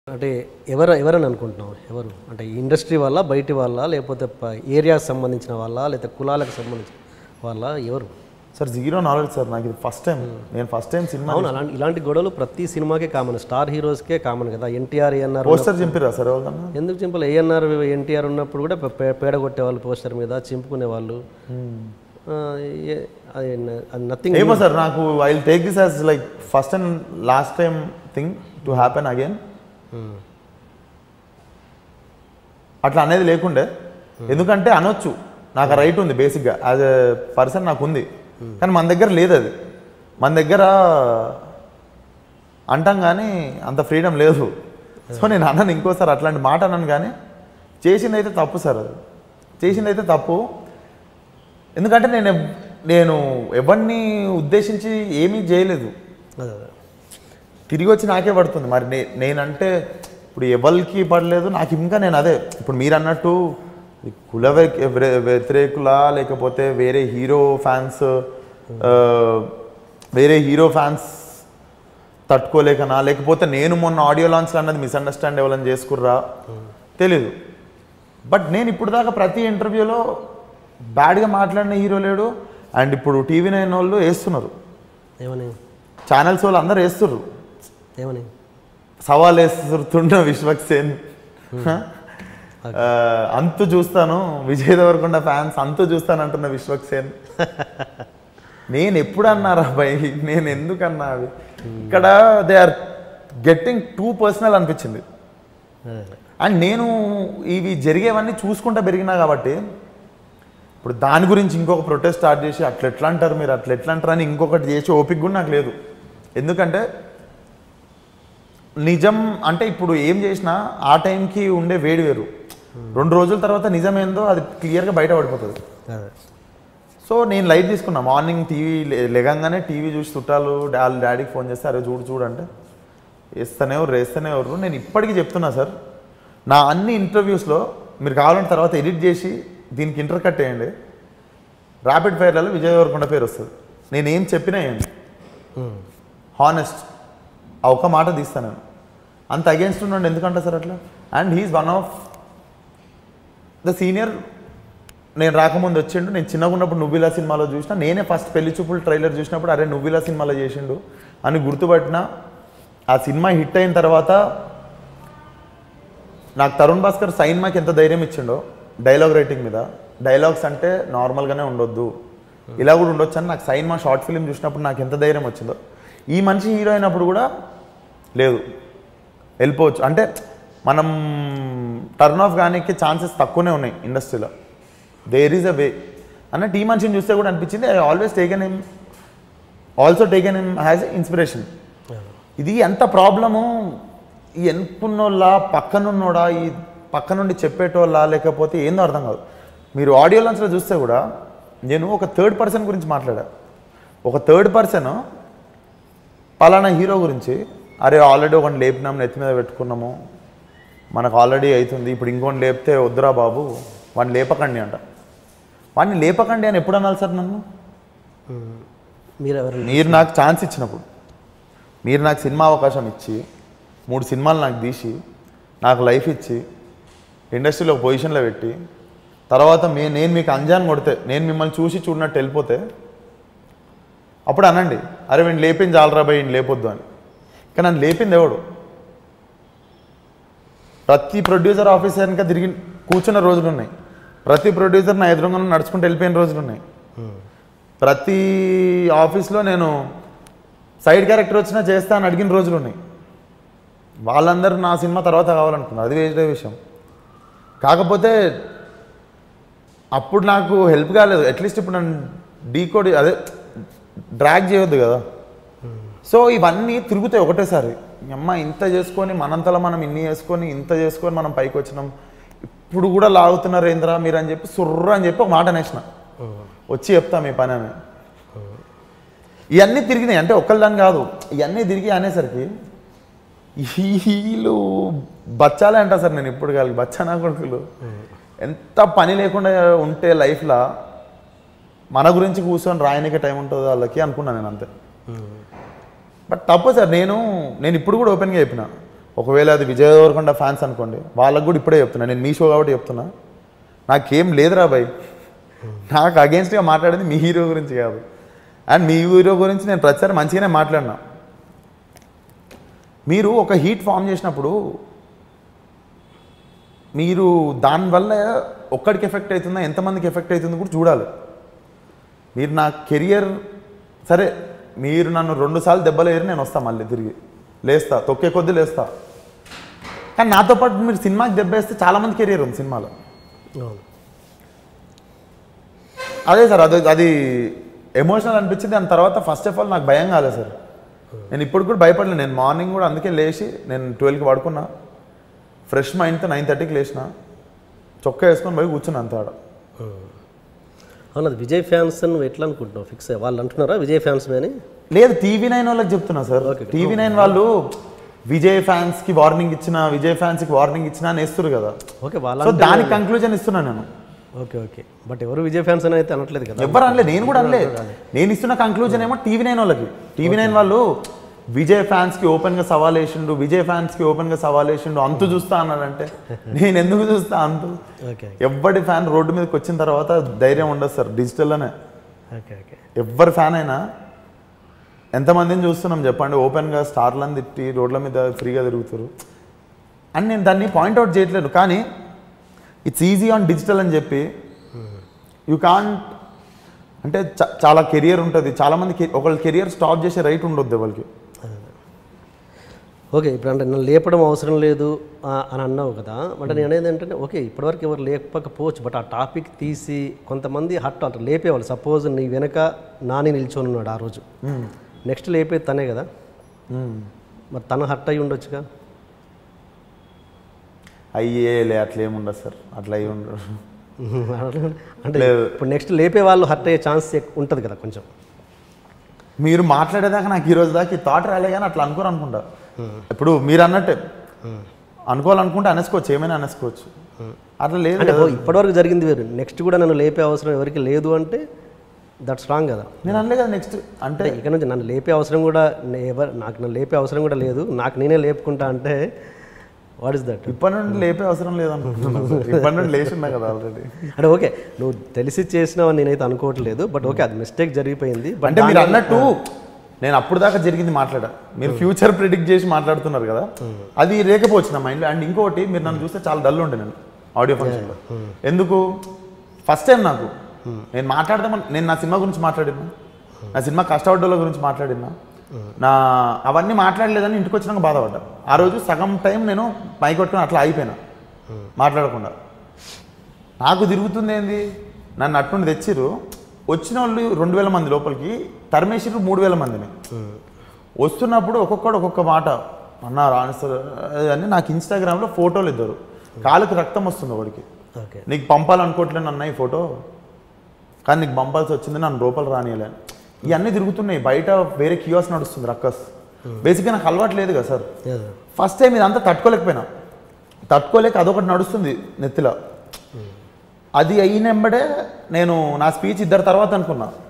అంటే ఎవరు ఎవరని అనుకుంటున్నావు ఎవరు అంటే ఇండస్ట్రీ వల్ల బయటి వాళ్ళ లేకపోతే ఏరియాకి సంబంధించిన వాళ్ళ లేకపోతే కులాలకు సంబంధించిన వాళ్ళ ఎవరు సార్ జీరో నాలెడ్జ్ సార్ నాకు ఇది ఫస్ట్ టైం నేను ఫస్ట్ టైం సినిమా అవును అలాంటి ఇలాంటి గొడవలు ప్రతి సినిమాకే కామన్ స్టార్ హీరోస్కే కామన్ కదా ఎన్టీఆర్ ఏఎన్ఆర్ పోస్టర్ చింపిరా సార్ ఎవరికన్నా ఎందుకు చింపలు ఏఎన్ఆర్ ఎన్టీఆర్ ఉన్నప్పుడు కూడా పే- పే- పేడ కొట్టేవాళ్ళు పోస్టర్ మీద చింపుకునే వాళ్ళు అది నథింగ్ ఏమో సార్ నాకు I take this as like first and last time thing to happen again అట్లా అనేది లేకుండే ఎందుకంటే అనొచ్చు నాకు రైట్ ఉంది బేసిక్గా యాజ్ ఎ పర్సన్ నాకు ఉంది కానీ మన దగ్గర లేదు అది మన దగ్గర అంటాం కానీ అంత ఫ్రీడమ్ లేదు సో నేను అన్నాను ఇంకోసారి అట్లాంటి మాట అన్నాను కానీ చేసిందైతే తప్పు సార్ అది చేసిందైతే తప్పు ఎందుకంటే నేను ఎవ్- నేను ఎవరిని ఉద్దేశించి ఏమీ చేయలేదు అదే అదే తిరిగి వచ్చి నాకే పడుతుంది మరి నే నేనంటే ఇప్పుడు ఎవరికి పడలేదు నాకు ఇంకా నేను అదే ఇప్పుడు మీరు అన్నట్టు ఈ కుల వ్య- వ్య- వ్యతిరేకులా లేకపోతే వేరే హీరో ఫ్యాన్స్ వేరే హీరో ఫ్యాన్స్ తట్టుకోలేకనా లేకపోతే నేను మొన్న ఆడియో లాంచ్లో అన్నది మిస్అండర్స్టాండ్ ఎవరైనా చేసుకుర్రా తెలీదు బట్ నేను ఇప్పుడు దాకా ప్రతి ఇంటర్వ్యూలో బ్యాడ్గా మాట్లాడిన హీరో లేడు అండ్ ఇప్పుడు టీవీ నైన్ వాళ్ళు వేస్తున్నారు ఏమని ఛానల్స్ వాళ్ళు అందరూ వేస్తుర్రు ఏమని సవాల్ వేస్తుండ విశ్వక్ సేన్ ఆ, అంతు చూస్తాను విజయ్ దేవరకొండ ఫ్యాన్స్ అంతు చూస్తాను అంటున్న విశ్వక్ సేన్ నేను ఎప్పుడు అన్నారా భయ్ నేను ఎందుకు అన్నా అవి ఇక్కడ they are getting too personal అనిపించింది అదే అదే. అండ్ నేను ఇవి జరిగేవన్నీ చూసుకుంటా పెరిగినా కాబట్టి ఇప్పుడు దాని గురించి ఇంకొక ప్రొటెస్ట్ స్టార్ట్ చేసి అట్లా ఎట్లా అంటారు మీరు అట్లా ఎట్లా అంటారు అని ఇంకొకటి చేసే ఓపిక కూడా నాకు లేదు ఎందుకంటే నిజం అంటే ఇప్పుడు ఏం చేసినా ఆ టైంకి ఉండే వేడి వేరు రెండు రోజుల తర్వాత నిజం ఏందో అది క్లియర్గా బయట పడిపోతుంది అదే సో నేను లైట్ తీసుకున్నా మార్నింగ్ టీవీ లెగంగానే టీవీ చూసి చుట్టాలు డా- వాళ్ళ డాడీకి ఫోన్ చేస్తే అరే చూడు చూడు అంటే వేస్తూనే ఎవరు వేస్తూనే ఎవరు నేను ఇప్పటికీ చెప్తున్నా సార్ నా అన్ని ఇంటర్వ్యూస్లో మీరు కావాలంటే తర్వాత ఎడిట్ చేసి దీనికి ఇంటర్ కట్ వేయండి ర్యాపిడ్ ఫైర్లలో విజయ్ దేవరకొండ పేరు వస్తుంది నేను ఏం చెప్పినా వేయండి హానెస్ట్ ఆ ఒక్క మాట తీస్తాను నేను అంత అగేన్స్ట్ ఉండండి ఎందుకంటే సార్ అట్లా and he's one of the senior నేను రాకముందు వచ్చిండు నేను చిన్నగా ఉన్నప్పుడు నువ్విలా సినిమాలో చూసిన నేనే ఫస్ట్ పెళ్లి చూపులు ట్రైలర్ చూసినప్పుడు అరే నువ్విలా సినిమాలో చేసిండు అని గుర్తుపట్టిన ఆ సినిమా హిట్ అయిన తర్వాత నాకు తరుణ్ భాస్కర్ సైన్ మాకు ఎంత ధైర్యం ఇచ్చిండో డైలాగ్ రైటింగ్ మీద డైలాగ్స్ అంటే నార్మల్గానే ఉండొద్దు ఇలా కూడా ఉండొచ్చు అని నాకు సైన్ మా షార్ట్ ఫిల్మ్ చూసినప్పుడు నాకు ఎంత ధైర్యం వచ్చిందో ఈ మనిషి హీరో అయినప్పుడు కూడా లేదు వెళ్ళిపోవచ్చు అంటే మనం టర్న్ ఆఫ్ కానీ ఛాన్సెస్ తక్కువనే ఉన్నాయి ఇండస్ట్రీలో దేర్ ఈజ్ అ వే అన్నట్టు ఈ మనిషిని చూస్తే కూడా అనిపించింది I always taken him also taken him has inspiration ఇది ఎంత ప్రాబ్లము ఈ ఎన్నుకున్నోళ్ళ పక్కనున్నోడా ఈ పక్క నుండి చెప్పేటోళ్ళ లేకపోతే ఏందో అర్థం కాదు మీరు ఆడియో లాంచ్లో చూస్తే కూడా నేను ఒక థర్డ్ పర్సన్ గురించి మాట్లాడా ఒక థర్డ్ పర్సన్ పలానా హీరో గురించి అరే ఆల్రెడీ ఒకటి లేపినాం నెత్తి మీద పెట్టుకున్నాము మనకు ఆల్రెడీ అవుతుంది ఇప్పుడు ఇంకోటి లేపితే వద్దురా బాబు వాడిని లేపకండి అంట వాడిని లేపకండి అని ఎప్పుడు అనాలి సార్ నన్ను మీరు ఎవరు మీరు నాకు ఛాన్స్ ఇచ్చినప్పుడు మీరు నాకు సినిమా అవకాశం ఇచ్చి మూడు సినిమాలు నాకు తీసి నాకు లైఫ్ ఇచ్చి ఇండస్ట్రీలో ఒక పొజిషన్లో పెట్టి తర్వాత మే నేను మీకు అంజాన్ కొడితే నేను మిమ్మల్ని చూసి చూడనట్టు వెళ్ళిపోతే అప్పుడు అనండి అరే వీడిని లేపింది చాలరా భయ్ వీడిని లేపొద్దు అని కానీ నన్ను లేపింది ఎవడు ప్రతి ప్రొడ్యూసర్ ఆఫీస్ వెనక తిరిగి కూర్చున్న రోజులు ఉన్నాయి ప్రతి ప్రొడ్యూసర్ నా ఎదురుగా నడుచుకుంటూ వెళ్ళిపోయిన రోజులు ఉన్నాయి ప్రతి ఆఫీస్లో నేను సైడ్ క్యారెక్టర్ వచ్చినా చేస్తా అని అడిగిన రోజులు ఉన్నాయి వాళ్ళందరూ నా సినిమా తర్వాత కావాలనుకున్నారు అది వేరే విషయం కాకపోతే అప్పుడు నాకు హెల్ప్ కాలేదు అట్లీస్ట్ ఇప్పుడు నన్ను డీకోడ్ అదే డ్రాగ్ చేయొద్దు కదా సో ఇవన్నీ తిరుగుతాయి ఒకటేసారి ఈ అమ్మ ఇంత చేసుకొని మనంతలో మనం ఇన్ని చేసుకొని ఇంత చేసుకొని మనం పైకి వచ్చినాం ఇప్పుడు కూడా లాగుతున్నారు ఏంద్రా మీరు అని చెప్పి సుర్ర అని చెప్పి ఒక మాట అనేసిన వచ్చి చెప్తా మీ పని అని ఇవన్నీ తిరిగినాయి అంటే ఒక్కళ్ళని కాదు ఇవన్నీ తిరిగి అనేసరికి వీళ్ళు బచ్చాలే అంటా సార్ నేను ఇప్పుడు కాదు బచ్చా నా కొడుకులు ఎంత పని లేకుండా ఉంటే లైఫ్లో మన గురించి కూర్చొని రాయనికే టైం ఉంటుంది వాళ్ళకి అనుకున్నాను నేను అంతే బట్ తప్పు సార్ నేను నేను ఇప్పుడు కూడా ఓపెన్గా చెప్పిన ఒకవేళ అది విజయ్ దేవరకొండ ఫ్యాన్స్ అనుకోండి వాళ్ళకు కూడా ఇప్పుడే చెప్తున్నా నేను మీ షో కాబట్టి చెప్తున్నా నాకేం లేదురా భయ్ నాకు అగేన్స్ట్గా మాట్లాడేది మీ హీరో గురించి కాదు అండ్ మీ హీరో గురించి నేను ప్రతిసారి మంచిగానే మాట్లాడినా మీరు ఒక హీట్ ఫామ్ చేసినప్పుడు మీరు దానివల్ల ఒక్కడికి ఎఫెక్ట్ అవుతుందా ఎంతమందికి ఎఫెక్ట్ అవుతుందో కూడా చూడాలి మీరు నా కెరియర్ సరే మీరు నన్ను రెండు సార్లు దెబ్బలు ఏరి నేను వస్తా మళ్ళీ తిరిగి లేస్తా తొక్కే కొద్దీ లేస్తా కానీ నాతో పాటు మీరు సినిమాకి దెబ్బేస్తే చాలామంది కెరియర్ ఉంది సినిమాలో అవును అదే సార్ అది అది ఎమోషనల్ అనిపించింది దాని తర్వాత ఫస్ట్ ఆఫ్ ఆల్ నాకు భయం కాలేదు సార్ నేను ఇప్పుడు కూడా భయపడలేదు నేను మార్నింగ్ కూడా అందుకే లేచి నేను ట్వెల్వ్కి పడుకున్నా ఫ్రెష్ మైండ్తో నైన్ థర్టీకి లేచిన చొక్కా వేసుకొని పోయి కూర్చున్నా అంత ఆడ అవును అది విజయ్ ఫ్యాన్స్ అని నువ్వు ఎట్లా అనుకుంటున్నావు ఫిక్స్ వాళ్ళు అంటున్నారా విజయ్ ఫ్యాన్స్ అని లేదు టీవీ నైన్ వాళ్ళకి చెప్తున్నా సార్ Okay. టీవీ నైన్ వాళ్ళు విజయ్ ఫ్యాన్స్ కి వార్నింగ్ ఇచ్చిన విజయ్ ఫ్యాన్స్ కి వార్నింగ్ ఇచ్చిన అని ఇస్తారు కదా ఓకే వాళ్ళ సో దానికి కంక్లూజన్ ఇస్తున్నా నేను ఓకే ఓకే బట్ ఎవరు విజయ్ ఫ్యాన్స్ అని అయితే అనట్లేదు కదా ఎవరు అనలే నేను కూడా అనలే నేను ఇస్తున్న కంక్లూజన్ ఏమో టీవీ నైన్ వాళ్ళకి టీవీ నైన్ వాళ్ళు విజయ్ ఫ్యాన్స్ కి ఓపెన్ గా సవాల్ వేసిండు విజయ్ ఫ్యాన్స్ కి ఓపెన్ గా సవాల్ వేసిండు అంతు చూస్తా అన్నాడంటే నేను ఎందుకు చూస్తా అంతు ఓకే ఎవ్వడి ఫ్యాన్ రోడ్డు మీదకి వచ్చిన తర్వాత ధైర్యం ఉండదు సార్ డిజిటల్లోనే ఓకే ఓకే ఎవ్వరి ఫ్యాన్ అయినా ఎంతమందిని చూస్తున్నాం చెప్పండి ఓపెన్గా స్టార్లను తిట్టి రోడ్ల మీద ఫ్రీగా తిరుగుతారు అని నేను దాన్ని పాయింట్అవుట్ చేయట్లేదు కానీ ఇట్స్ ఈజీ ఆన్ డిజిటల్ అని చెప్పి యూ కాంట్ అంటే చ- చాలా కెరియర్ ఉంటుంది చాలామంది కె- ఒకళ్ళ కెరియర్ స్టాప్ చేసే రైట్ ఉండొద్దు వాళ్ళకి ఓకే ఇప్పుడు అంటే నన్ను లేపడం అవసరం లేదు ఆ, అని అన్నావు కదా అంటే నేను అనేది ఏంటంటే ఓకే ఇప్పటివరకు ఎవరు లేపకపోవచ్చు బట్ ఆ టాపిక్ తీసి కొంతమంది హట్ అంటే లేపేవాళ్ళు సపోజ్ నీ వెనక నాని నిల్చొని ఉన్నాడు ఆ రోజు నెక్స్ట్ లేపేది తనే కదా మరి తను హట్ అయి ఉండొచ్చుగా అయ్యేలే అట్లా ఏముండదు సార్ అట్లా అయ్యి ఉండదు అంటే లేదు. ఇప్పుడు నెక్స్ట్ లేపే వాళ్ళు హట్ అయ్యే ఛాన్స్ ఉంటుంది కదా కొంచెం మీరు మాట్లాడేదాకా నాకు ఈ రోజు దాకా ఈ థాట్ రాలే కానీ అట్లా అనుకోరు అనుకుంటా ఇప్పుడు మీరు అన్నట్టే అనుకోవాలనుకుంటే అనేసుకోవచ్చు ఏమైనా అనేసుకోవచ్చు అట్లా లేదు అంటే కదా. ఓ, ఇప్పటివరకు జరిగింది వేరు నెక్స్ట్ కూడా నన్ను లేపే అవసరం ఎవరికి లేదు అంటే దట్స్ రాంగ్ కదా నేను అనలే కదా నెక్స్ట్ అంటే అంటే ఇక నుంచి నన్ను లేపే అవసరం కూడా నే- ఎవరు నాకు నన్ను లేపే అవసరం కూడా లేదు నాకు నేనే లేపుకుంటా అంటే వాట్ ఇస్ దట్ ఇప్పటి నుండి లేపే అవసరం లేదనుకుంటున్నాను సార్. ఇప్పటి నుండి లేచి ఉన్నా కదా ఆల్రెడీ అంటే ఓకే నువ్వు తెలిసి చేసినావు అని నేనైతే అనుకోవట్లేదు బట్ ఓకే అది మిస్టేక్ జరిగిపోయింది బట్ అంటే మీరు అన్నట్టు నేను అప్పుడు దాకా జరిగింది మాట్లాడా మీరు ఫ్యూచర్ ప్రిడిక్ట్ చేసి మాట్లాడుతున్నారు కదా అది లేకపోవచ్చు నా మైండ్లో అండ్ ఇంకోటి మీరు నన్ను చూస్తే చాలా డల్ ఉండే నేను ఆడియో ఫంక్షన్లో ఎందుకు ఫస్ట్ టైం నాకు నేను మాట్లాడదామని నేను నా సినిమా గురించి మాట్లాడినా నా సినిమా కష్టపడ్డోళ్ళ గురించి మాట్లాడినా నా అవన్నీ మాట్లాడలేదని ఇంటికి వచ్చినాక బాధపడ్డా ఆ రోజు సగం టైం నేను పై కొట్టుకుని అట్లా అయిపోయినా మాట్లాడకుండా నాకు తిరుగుతుంది ఏంది నన్ను అట్నుండి తెచ్చిర్రు వచ్చిన వాళ్ళు రెండు వేల మంది లోపలికి తరిమేసిర్రు మూడు వేల మందిని వస్తున్నప్పుడు ఒక్కొక్కడు ఒక్కొక్క మాట అన్న రాణిస్తారు అని నాకు ఇన్స్టాగ్రామ్లో ఫోటోలు ఇద్దరు కాలుకి రక్తం వస్తుంది వాడికి ఓకే నీకు పంపాలనుకోవట్లేను అన్న ఈ ఫోటో కానీ నీకు పంపాల్సి వచ్చింది నన్ను లోపల రానియలే ఇవన్నీ తిరుగుతున్నాయి బయట వేరే కియోస్ నడుస్తుంది రక్కస్ బేసిక్గా నాకు అలవాటు లేదు కదా సార్ ఫస్ట్ టైం ఇదంతా తట్టుకోలేకపోయినా తట్టుకోలేక అదొకటి నడుస్తుంది నెత్తిలో అది అయినెంబడే నేను నా స్పీచ్ ఇద్దరు తర్వాత అనుకున్నా